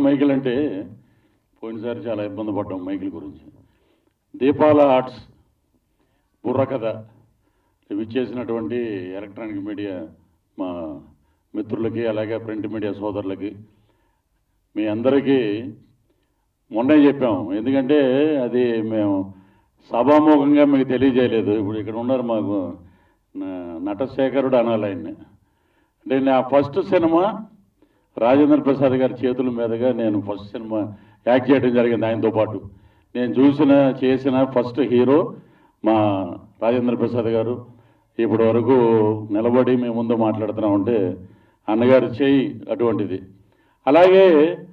Michael అంటే పోయినసారి చాలా ఇబ్బంది పడ్డాం మైకిల్ గురించి దీపాల ఆర్ట్స్ బుర్రకథ విచ్చేసినటువంటి ఎలక్ట్రానిక్ మీడియా మా మిత్రులకి అలాగే ప్రింట్ మీడియా సోదరులకి మీ అందరికీ మొన్నే చెప్పాం ఎందుకంటే అది మేము సభాముఖంగా మీకు తెలియజేయలేదు ఇప్పుడు ఇక్కడ ఉన్నారు మాకు న- నటశేఖరుడు అనాలి ఆయన్ని అంటే నా ఫస్ట్ సినిమా రాజేంద్ర ప్రసాద్ గారి చేతుల మీదుగా నేను ఫస్ట్ సినిమా యాక్ట్ చేయడం జరిగింది ఆయనతో పాటు నేను చూసిన చేసిన ఫస్ట్ హీరో మా రాజేంద్ర ప్రసాద్ గారు ఇప్పటి వరకు నిలబడి మేము ముందు మాట్లాడుతున్నామంటే అన్నగారి చేయి అటువంటిది అలాగే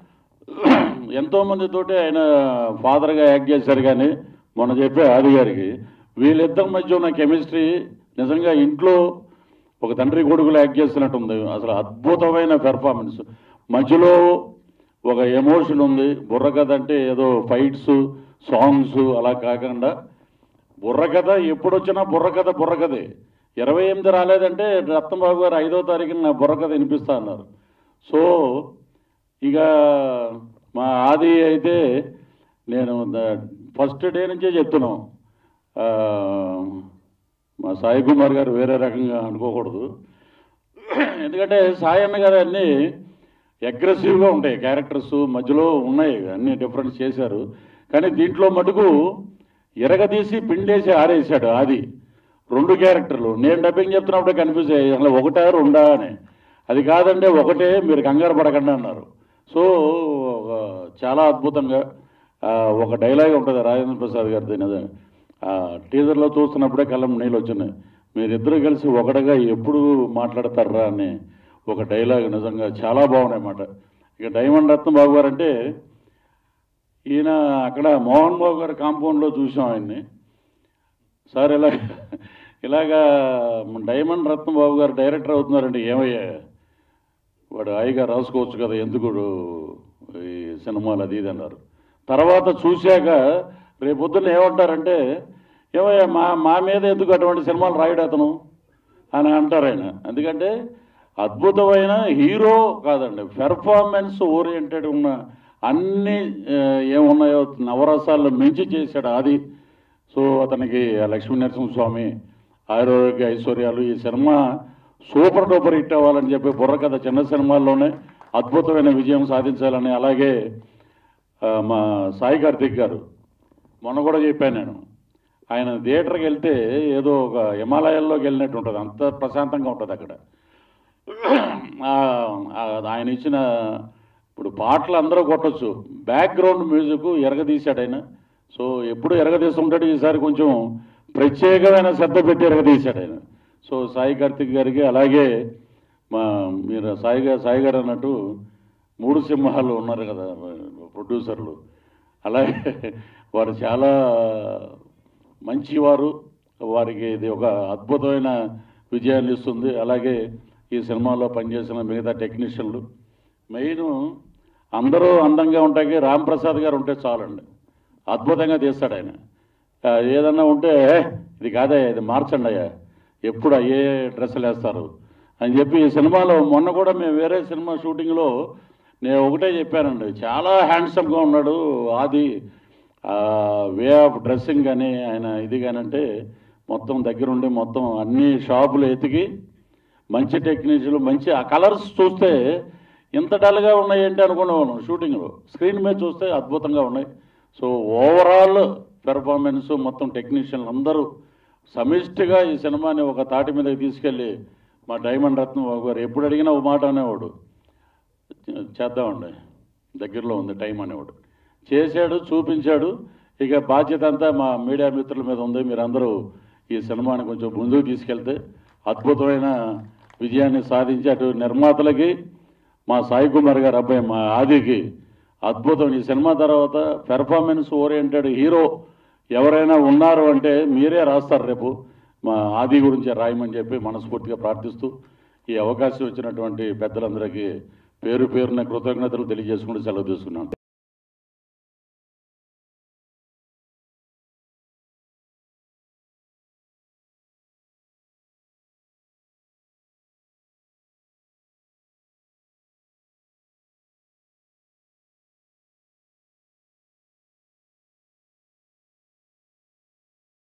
ఎంతోమందితోటి ఆయన ఫాదర్గా యాక్ట్ చేశారు కానీ మొన్న చెప్పే ఆది గారికి వీళ్ళిద్దరి మధ్య ఉన్న కెమిస్ట్రీ నిజంగా ఇంట్లో ఒక తండ్రి కొడుకులు యాక్ట్ చేస్తున్నట్టు ఉంది అసలు అద్భుతమైన పెర్ఫార్మెన్స్ మధ్యలో ఒక ఎమోషన్ ఉంది బుర్రకథ అంటే ఏదో ఫైట్స్ సాంగ్స్ అలా కాకుండా బుర్రకథ ఎప్పుడు వచ్చినా బుర్రకథ బుర్రకథే ఇరవై ఎనిమిది రాలేదంటే రత్నబాబు గారు ఐదో తారీఖున నా బుర్రకథ వినిపిస్తా అన్నారు సో ఇక మా ఆది అయితే నేను ఫస్ట్ డే నుంచే చెప్తున్నాం ఆ, మా సాయి కుమార్ గారు వేరే రకంగా అనుకోకూడదు ఎందుకంటే సాయి అన్న గారు అన్నీ అగ్రెసివ్గా ఉంటాయి క్యారెక్టర్స్ మధ్యలో ఉన్నాయి అన్ని డిఫరెన్స్ చేశారు కానీ దీంట్లో మటుకు ఎరగదీసి పిండేసి ఆరేసాడు ఆది రెండు క్యారెక్టర్లు నేను డబ్బింగ్ చెప్తున్నప్పుడే కన్ఫ్యూజ్ అయ్యాయి అసలు ఒకటా రెండా అని అది కాదంటే ఒకటే మీరు కంగారు పడకండి అన్నారు సో ఒక చాలా అద్భుతంగా ఆ, ఒక డైలాగ్ ఉంటుంది రాజేంద్ర ప్రసాద్ గారిది నిజం. ఆ టీజర్లో చూస్తున్నప్పుడే కళ్ళం నీళ్ళు వచ్చినాయి మీరిద్దరూ కలిసి ఒకటిగా ఎప్పుడు మాట్లాడతారా అని ఒక డైలాగ్ నిజంగా చాలా బాగున్నాయి అన్నమాట ఇక డైమండ్ రత్న బాబు గారు అంటే ఈయన అక్కడ మోహన్ బాబు గారి కాంపౌండ్లో చూసాం ఆయన్ని సార్ ఇలా ఇలాగా డైమండ్ రత్న బాబు గారు డైరెక్టర్ అవుతున్నారంటే ఏమయ్యా వాడు హాయిగా రాసుకోవచ్చు కదా ఎందుకు ఈ సినిమాలు అది ఇది అన్నారు తర్వాత చూశాక రేపొద్దున ఏమంటారంటే ఏమయ్యా మా మా మీద ఎందుకు అటువంటి సినిమాలు రాయడు అతను అని అంటారు ఆయన ఎందుకంటే అద్భుతమైన హీరో కాదండి పెర్ఫార్మెన్స్ ఓరియంటెడ్ ఉన్న అన్ని ఆ, ఏమున్నాయో నవరసాల్లో మించి చేశాడు అది సో అతనికి ఆ లక్ష్మీ నరసింహస్వామి ఆరోగ్య ఐశ్వర్యాలు ఈ సినిమా సూపర్ డూపర్ హిట్ అవ్వాలని చెప్పి బుర్రకథ చిన్న సినిమాల్లోనే అద్భుతమైన విజయం సాధించాలని అలాగే ఆ, మా సాయి కార్తిక్ గారు మొన్న కూడా చెప్పాను నేను ఆయన థియేటర్కి వెళ్తే ఏదో ఒక హిమాలయాల్లోకి వెళ్ళినట్టు ఉంటుంది అంత ప్రశాంతంగా ఉంటుంది అక్కడ ఆ, ఆ, ఆయన ఇచ్చిన ఇప్పుడు పాటలు అందరూ కొట్టచ్చు బ్యాక్గ్రౌండ్ మ్యూజిక్ ఎరగదీశాడు ఆయన సో ఎప్పుడు ఎరగదీస్తుంటాడు ఈసారి కొంచెం ప్రత్యేకమైన శ్రద్ధ పెట్టి ఎరగదీశాడు ఆయన సో సాయి కార్తిక్ గారికి అలాగే మా మీరు సాయి గారు సాయి గారు అన్నట్టు మూడు సింహాలు ఉన్నారు కదా ప్రొడ్యూసర్లు అలాగే వారు చాలా మంచివారు వారికి ఇది ఒక అద్భుతమైన విజయాన్ని ఇస్తుంది అలాగే ఈ సినిమాలో పనిచేసిన మిగతా టెక్నీషియన్లు మెయిన్ అందరూ అందంగా ఉంటాకి రామ్ ప్రసాద్ గారు ఉంటే చాలండి అద్భుతంగా తీస్తాడు ఆయన ఆ, ఏదన్నా ఉంటే "ఏ, ఇది కాదే ఇది మార్చండి అయ్యా ఎప్పుడు అయ్యే డ్రెస్సులు వేస్తారు అని చెప్పి ఈ సినిమాలో మొన్న కూడా మేము వేరే సినిమా షూటింగ్లో నేను ఒకటే చెప్పానండి చాలా హ్యాండ్సమ్గా ఉన్నాడు ఆది వే ఆఫ్ డ్రెస్సింగ్ కానీ ఆయన ఇది కానంటే మొత్తం దగ్గరుండి మొత్తం అన్ని షాపులు ఎతికి మంచి టెక్నీషియన్లు మంచి ఆ కలర్స్ చూస్తే ఇంత డల్గా ఉన్నాయి ఏంటి అనుకునేవాళ్ళం షూటింగ్లో స్క్రీన్ మీద చూస్తే అద్భుతంగా ఉన్నాయి సో ఓవరాల్ పెర్ఫార్మెన్స్ మొత్తం టెక్నీషియన్లు అందరూ సమిష్టిగా ఈ సినిమాని ఒక తాటి మీదకి తీసుకెళ్ళి మా డైమండ్ రత్నం బాబు గారు ఎప్పుడు అడిగినా ఒక మాట అనేవాడు చేద్దామండి దగ్గరలో ఉంది టైం అనేవాడు చేశాడు చూపించాడు ఇక బాధ్యత అంతా మా మీడియా మిత్రుల మీద ఉంది మీరందరూ ఈ సినిమాని కొంచెం ముందుకు తీసుకెళ్తే అద్భుతమైన విజయాన్ని సాధించి అటు నిర్మాతలకి మా సాయి కుమార్ గారు అబ్బాయి మా ఆదికి అద్భుతం ఈ సినిమా తర్వాత పెర్ఫార్మెన్స్ ఓరియంటెడ్ హీరో ఎవరైనా ఉన్నారు అంటే మీరే రాస్తారు రేపు మా ఆది గురించి రాయమని చెప్పి మనస్ఫూర్తిగా ప్రార్థిస్తూ ఈ అవకాశం ఇచ్చినటువంటి పెద్దలందరికీ పేరు పేరున కృతజ్ఞతలు తెలియజేసుకుంటూ సెలవు తీసుకున్నాను